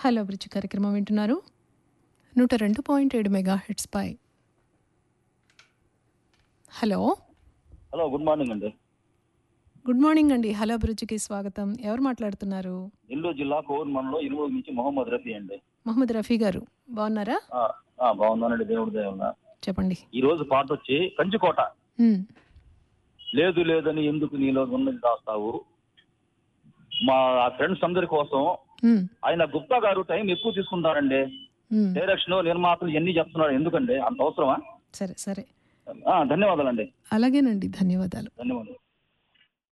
Hello bridge కార్యక్రమం వింటున్నారు నూట రెండు పాయింట్ ఏడు మెగా హెడ్స్ పై హలో హలో గుడ్ మార్నింగ్ అండి గుడ్ మార్నింగ్ అండి హలో బ్రిడ్జ్కి స్వాగతం ఎవరు మాట్లాడుతున్నారు నెల్లూరు జిల్లా కోవూరు మండలం ఇనుమూరు నుంచి మొహమ్మద్ రఫీ అండి మహమ్మద్ రఫీ గారు బాగున్నారా ఆ, ఆ, బాగున్నానండి దేవుడి దేవున చెప్పండి ఈ రోజు పాట వచ్చి కంచుకోట ఉమ్, లేదు లేదని ఎందుకు నీలో ఉన్నది దాస్తావు మా ఫ్రెండ్స్ అందరి కోసం ఉమ్, ఆయన గుప్తా గారు టైం ఎక్కువ తీసుకుంటారండి ఉమ్. డైరెక్షన్ నిర్మాతలు ఇవన్నీ చెప్తున్నారు ఎందుకండి అంత అవసరమా సరే సరే ఆ, ధన్యవాదాలండి అలాగేనండి ధన్యవాదాలు ధన్యవాదాలు